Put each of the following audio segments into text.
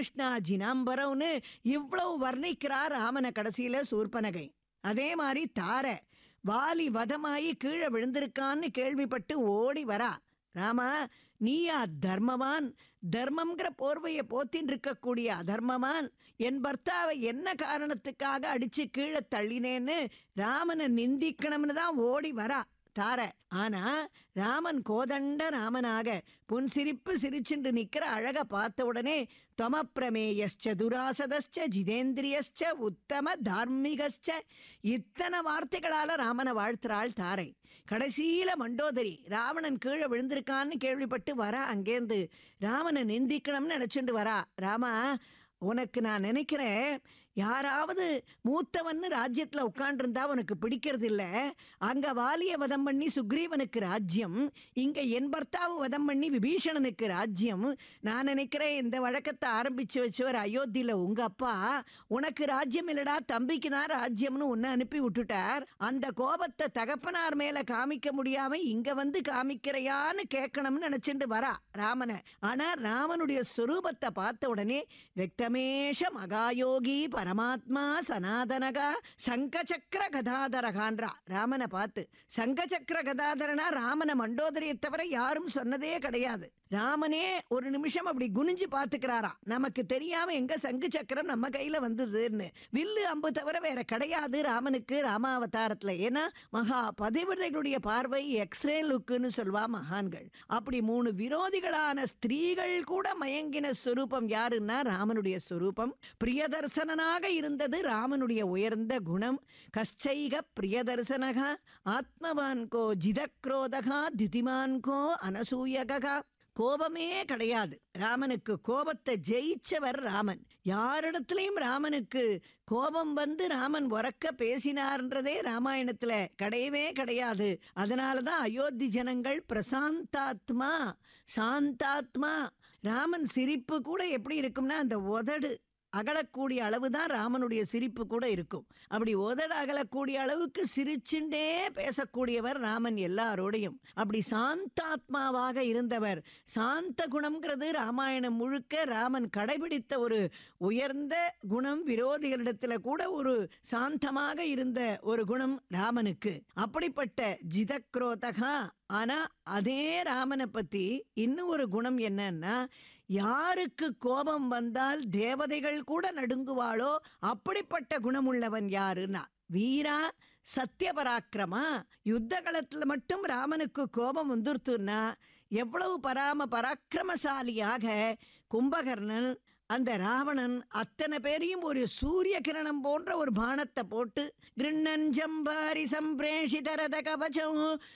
கிருஷ்ணா ஜினாம்பரம்னு இவ்வளவு வர்ணிக்கிறார் ராமனை கடைசியில சூர்பனகை அதே மாதிரி தாரை வாலி வதமாயி கீழே விழுந்திருக்கான்னு கேள்விப்பட்டு ஓடி வரா ராமா நீயா தர்மவான் தர்மம்ங்கிற போர்வையை போத்தின் இருக்கக்கூடிய அதர்மமான் என் பர்த்தாவை என்ன காரணத்துக்காக அடிச்சு கீழே தள்ளினேன்னு ராமனை நிந்திக்கணும்னு தான் ஓடி வரா தார ஆனா ராமன் கோதண்ட ராமனாக புன்சிரிப்பு சிரிச்சுண்டு நிக்கிற அழக பார்த்த உடனே தொமப்பிரமேயஸ்ச துராசதஸ்ச ஜிதேந்திரியஸ்ச உத்தம தார்மிகஸ்ச இத்தனை வார்த்தைகளால ராமனை வாழ்த்துறாள் தாரை கடைசியில மண்டோதரி ராவணன் கீழே விழுந்திருக்கான்னு கேள்விப்பட்டு வரா அங்கேருந்து ராமனை நிந்திக்கணும்னு நினைச்சுட்டு வரா ராமா உனக்கு நான் நினைக்கிறேன் யாராவது மூத்தவன்னு ராஜ்யத்துல உட்காண்டிருந்தா உனக்கு பிடிக்கிறது இல்ல அங்க வாலிய வதம் பண்ணி சுக்ரீவனுக்கு ராஜ்யம் இங்க என் பர்த்தாவை வதம் பண்ணி விபீஷணனுக்கு ராஜ்யம் நான் நினைக்கிறேன் இந்த வழக்கத்தை ஆரம்பிச்சு வச்சவர் அயோத்தியில உங்க அப்பா உனக்கு ராஜ்யம் இல்லடா தம்பிக்கு தான் ராஜ்யம்னு உன்னை அனுப்பி விட்டுட்டார் அந்த கோபத்தை தகப்பனார் மேல காமிக்க முடியாம இங்க வந்து காமிக்கிறையான்னு கேட்கணும்னு நினைச்சுட்டு வரா ராமனை ஆனா ராமனுடைய சுரூபத்தை பார்த்த உடனே வெக்டமேஷ மகாயோகி பரமாத்மா சனாதனகா சங்கச்சக்கர கதாதரகான்றா ராமனை பார்த்து சங்கச்சக்கர கதாதரனா ராமனை மண்டோதரியை தவிர யாரும் சொன்னதே கிடையாது ராமனே ஒரு நிமிஷம் அப்படி குனிஞ்சு பார்த்துக்கிறாராம் நமக்கு தெரியாம எங்க சங்கு சக்கரம் நம்ம கையில வந்ததுன்னு வில்லு அம்பு தவிர வேற கிடையாது ராமனுக்கு ராமாவதாரத்துல ஏன்னா மகா பதிவிரதைகளுடைய பார்வை எக்ஸ்ரே லுக்குன்னு சொல்வா மகான்கள் அப்படி மூணு விரோதிகளான ஸ்திரீகள் கூட மயங்கின ஸ்வரூபம் யாருன்னா ராமனுடைய ஸ்வரூபம் பிரியதர்சனனாக இருந்தது ராமனுடைய உயர்ந்த குணம் கஷ்டைக பிரியதர்சனகா ஆத்மவான்கோ ஜிதக்ரோதகா திதிமான்கோ அனசூயகா கோபமே கிடையாது ராமனுக்கு கோபத்தை ஜெயிச்சவர் ராமன் யாரிடத்திலையும் ராமனுக்கு கோபம் வந்து ராமன் உறக்க பேசினார்ன்றதே ராமாயணத்துல கிடையவே கிடையாது அதனாலதான் அயோத்தி ஜனங்கள் பிரசாந்தாத்மா சாந்தாத்மா ராமன் சிரிப்பு கூட எப்படி இருக்கும்னா அந்த உதடு அகலக்கூடிய அளவு தான் ராமனுடைய சிரிப்பு கூட இருக்கும் அப்படி உதட அகலக்கூடிய அளவுக்கு சிரிச்சுண்டே பேசக்கூடியவர் ராமன் எல்லாரோடையும் அப்படி சாந்தாத்மாவாக இருந்தவர் சாந்த குணம்ங்கிறது ராமாயணம் முழுக்க ராமன் கடைபிடித்த ஒரு உயர்ந்த குணம் விரோதிகளிடத்துல கூட ஒரு சாந்தமாக இருந்த ஒரு குணம் ராமனுக்கு அப்படிப்பட்ட ஜிதக்ரோதகா ஆனா அதே ராமனை பத்தி இன்னும் ஒரு குணம் என்னன்னா யாருக்கு கோபம் வந்தால் தேவதைகள் கூட நடுங்குவாளோ அப்படிப்பட்ட குணமுள்ளவன் யாருன்னா வீரா சத்தியபராக்கிரமா யுத்த களத்துல மட்டும் ராமனுக்கு கோபம் வந்துருத்துன்னா எவ்வளவு பராம பராக்கிரமசாலியாக கும்பகர்ணன் அந்த ராவணன் அத்தனை பேரையும் ஒரு சூரிய கிரணம் போன்ற ஒரு பானத்தை போட்டு கிருண்ணஞ்சம்பாரி சம்பிரேஷிதரத கவச்சம்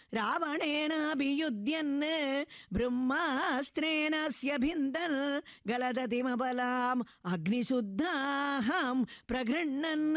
ராவணேனாபியுத்தியன்னு பிரம்மாஸ்திரேனஸ்யபிந்தல் கலததிமபலாம் அக்னிசுத்தாஹம் பிரகிருண்ணன்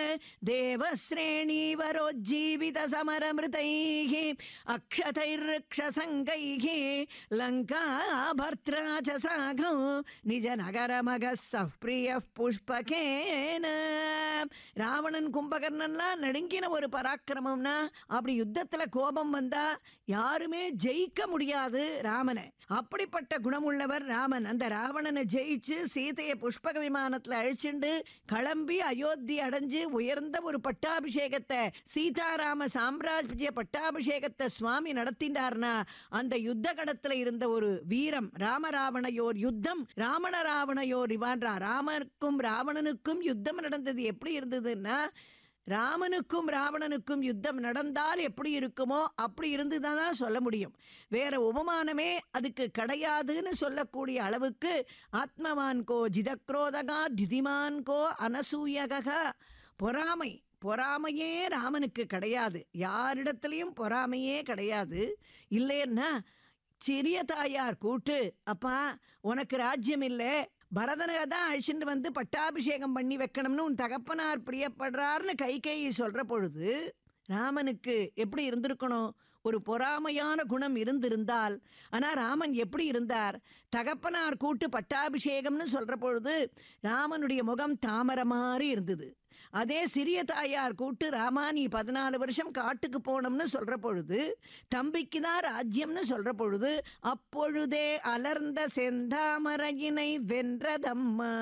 தேவஸ்ரேணீவரோஜ்ஜீவித சமரமிருதைः அக்ஷதைர்ருக்ஷசங்கைः லங்கா பர்த்ரா ச சாகோ நிஜ நகரமக பிரிய புஷ்பகேன ராவணன் கும்பகர்ணன்லாம் நடுங்கின ஒரு பராக்கிரமம்னா அப்படி யுத்தத்துல கோபம் வந்தா யாருமே ஜெயிக்க முடியாது ராமனை அப்படிப்பட்ட குணமுள்ளவர் ராமன் அந்த ராவணனை ஜெயிச்சு சீதையை புஷ்பக விமானத்துல அழிச்சுண்டு கிளம்பி அயோத்தி அடைஞ்சு உயர்ந்த ஒரு பட்டாபிஷேகத்தை சீதாராம சாம்ராஜ்ய பட்டாபிஷேகத்தை சுவாமி நடத்தினார்னா அந்த யுத்த கடத்துல இருந்த ஒரு வீரம் ராமராவணையோர் யுத்தம் ராவண ராவணையோர் இவான்றா ராமருக்கும் ராவணனுக்கும் யுத்தம் நடந்தது எப்படி இருந்ததுன்னா ராமனுக்கும் ராவணனுக்கும் யுத்தம் நடந்தால் எப்படி இருக்குமோ அப்படி இருந்துதான் தான் சொல்ல முடியும் வேற உபமானமே அதுக்கு கிடையாதுன்னு சொல்லக்கூடிய அளவுக்கு ஆத்மவான்கோ ஜிதக்ரோதகா திதிமான்கோ அனசூயகா பொறாமை பொறாமையே ராமனுக்கு கிடையாது யாரிடத்துலையும் பொறாமையே கிடையாது இல்லைன்னா சிறிய தாயார் கூட்டு அப்பா உனக்கு ராஜ்யம் இல்லை பரதனை தான் அழிச்சுட்டு வந்து பட்டாபிஷேகம் பண்ணி வைக்கணும்னு உன் தகப்பனார் பிரியப்படுறார்னு கை கை சொல்ற பொழுது ராமனுக்கு எப்படி இருந்திருக்கணும் ஒரு பொறாமையான குணம் இருந்திருந்தால் ஆனா ராமன் எப்படி இருந்தார் தகப்பனார் கூட்டு பட்டாபிஷேகம்னு சொல்ற பொழுது ராமனுடைய முகம் தாமரை மாதிரி இருந்தது அதே சிறிய தாயார் கூட்டு ராமா நீ பதினாலு வருஷம் காட்டுக்கு போனோம்னு சொல்ற பொழுது தம்பிக்கு தான் ராஜ்யம்னு சொல்ற பொழுது அப்பொழுதே அலர்ந்த செந்தாமரையினை வென்றதம்மா